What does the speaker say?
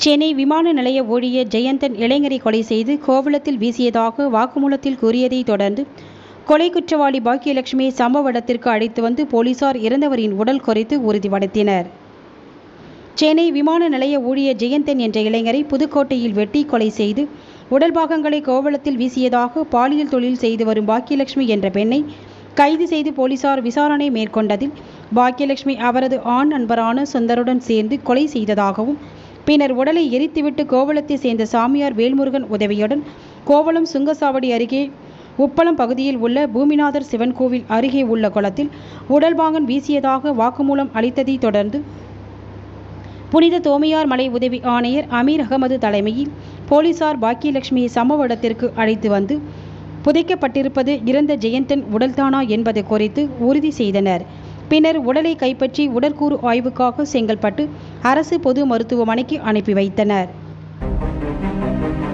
சென்னை விமான நிலைய ஊழியர் ஜெயந்தன் இளைஞரை கொலை செய்து கோவளத்தில் வீசியதாக வாக்குமூலத்தில் கூறியதை தொடர்ந்து கொலை குற்றவாளி பாக்கியலட்சுமியை சம்பவ இடத்திற்கு அழைத்து வந்து போலீசார் இறந்தவரின் உடல் குறித்து உறுதிப்படுத்தினர் சென்னை விமான நிலைய ஊழியர் ஜெயந்தன் என்ற இளைஞரை புதுக்கோட்டையில் வெட்டி கொலை செய்து உடல் பாகங்களை கோவளத்தில் வீசியதாக பாலியல் தொழில் செய்து வரும் பாக்கியலட்சுமி என்ற பெண்ணை கைது செய்து போலீசார் விசாரணை மேற்கொண்டதில் பாக்கியலட்சுமி அவரது ஆண் நண்பரான சுந்தருடன் சேர்ந்து கொலை செய்ததாகவும் பின்னர் உடலை எரித்துவிட்டு கோவளத்தை சேர்ந்த சாமியார் வேல்முருகன் உதவியுடன் கோவளம் சுங்கசாவடி அருகே உப்பளம் பகுதியில் உள்ள பூமிநாதர் சிவன் கோவில் அருகே உள்ள குளத்தில் உடல்பாகன் வீசியதாக வாக்குமூலம் அளித்ததை தொடர்ந்து புனித தோமையார் மலை உதவி ஆணையர் அமீர் அகமது தலைமையில் போலீசார் பாக்கியலட்சுமியை சம்பவ இடத்திற்கு அழைத்து வந்து புதைக்கப்பட்டிருப்பது இறந்த ஜெயந்தன் உடல்தானா என்பது குறித்து உறுதி செய்தனர் பின்னர் உடலை கைப்பற்றி உடற்கூறு ஆய்வுக்காக செங்கல்பட்டு அரசு பொது மருத்துவமனைக்கு அனுப்பி வைத்தனர்